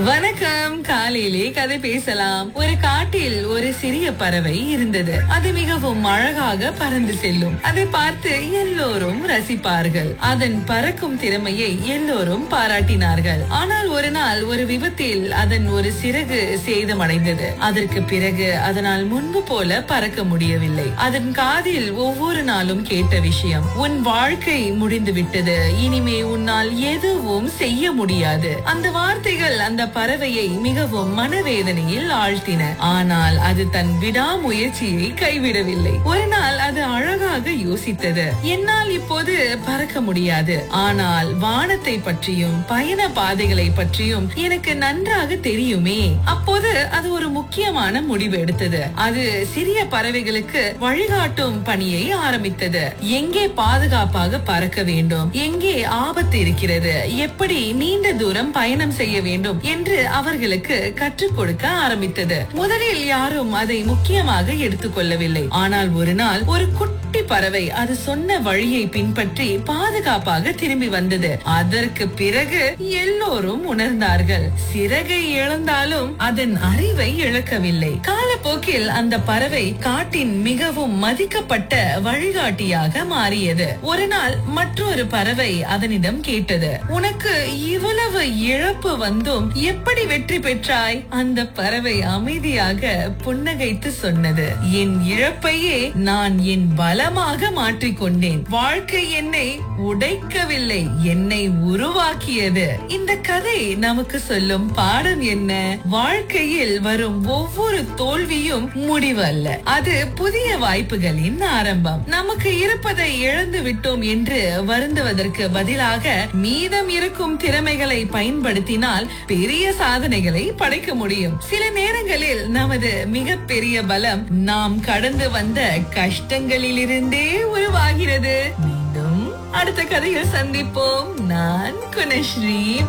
வணக்கம் காலையிலே கதை பேசலாம் ஒரு காட்டில் ஒரு சிறிய பறவை இருந்தது அது மிகவும் அழகாக பறந்து செல்லும் அதை பார்த்து எல்லோரும் ரசிப்பார்கள் அதன் பறக்கும் திறமையை எல்லோரும் பாராட்டினார்கள் ஆனால் ஒரு நாள் ஒரு விபத்தில் அதன் ஒரு சிறகு சேதமடைந்தது அதற்கு பிறகு அதனால் முன்பு போல பறக்க முடியவில்லை அதன் காதில் ஒவ்வொரு நாளும் கேட்ட விஷயம் உன் வாழ்க்கை முடிந்து விட்டது இனிமே உன்னால் எதுவும் செய்ய முடியாது அந்த வார்த்தைகள் அந்த பறவையை மிகவும் மனவேதனையில் ஆழ்த்தின ஆனால் அது தன் விடாமுயற்சியை கைவிடவில்லை ஒரு நாள் அது அழகாக யோசித்தது என்னால் இப்போது பறக்க முடியாது ஆனால் வானத்தை பற்றியும் பயண பாதைகளை பற்றியும் எனக்கு நன்றாக தெரியுமே அப்போது அது ஒரு முக்கியமான முடிவு எடுத்தது அது சிறிய பறவைகளுக்கு வழிகாட்டும் பணியை ஆரம்பித்தது எங்கே பாதுகாப்பாக பறக்க வேண்டும் எங்கே ஆபத்து இருக்கிறது எப்படி நீண்ட தூரம் பயணம் செய்ய வேண்டும் என்று அவர்களுக்கு கற்றுக் கொடுக்க ஆரம்பித்தது முதலில் யாரும் அதை முக்கியமாக எடுத்துக்கொள்ளவில்லை ஆனால் ஒரு நாள் ஒரு குட்டி பறவை அது சொன்ன வழியை பின்பற்றி பாதுகாப்பாக திரும்பி வந்தது அதற்கு பிறகு எல்லோரும் உணர்ந்தார்கள் சிறகை இழந்தாலும் அதன் அறிவை இழக்கவில்லை காலப்போக்கில் அந்த பறவை காட்டின் மிகவும் மதிக்கப்பட்ட வழிகாட்டியாக மாறியது ஒரு நாள் மற்றொரு பறவை அதனிடம் கேட்டது உனக்கு இவ்வளவு இழப்பு வந்தும் எப்படி வெற்றி பெற்றாய் அந்த பறவை அமைதியாக புன்னகைத்து சொன்னது என் இழப்பையே நான் என் பலமாக மாற்றிக்கொண்டேன் வாழ்க்கை என்னை உடைக்கவில்லை என்னை உருவாக்கியது இந்த கதை நமக்கு சொல்லும் பாடம் என்ன வாழ்க்கையில் வரும் ஒவ்வொரு தோல்வியும் முடிவு அல்ல அது புதிய வாய்ப்புகளின் ஆரம்பம் நமக்கு இருப்பதை இழந்து விட்டோம் என்று வருந்துவதற்கு பதிலாக மீதம் இருக்கும் திறமைகளை பயன்படுத்தினால் பெரிய சாதனைகளை படைக்க முடியும் சில நேரங்களில் நமது மிகப்பெரிய பலம் நாம் கடந்து வந்த கஷ்டங்களிலிருந்தே உருவாகிறது மீண்டும் அடுத்த கதையில் சந்திப்போம் நான் குணஸ்ரீ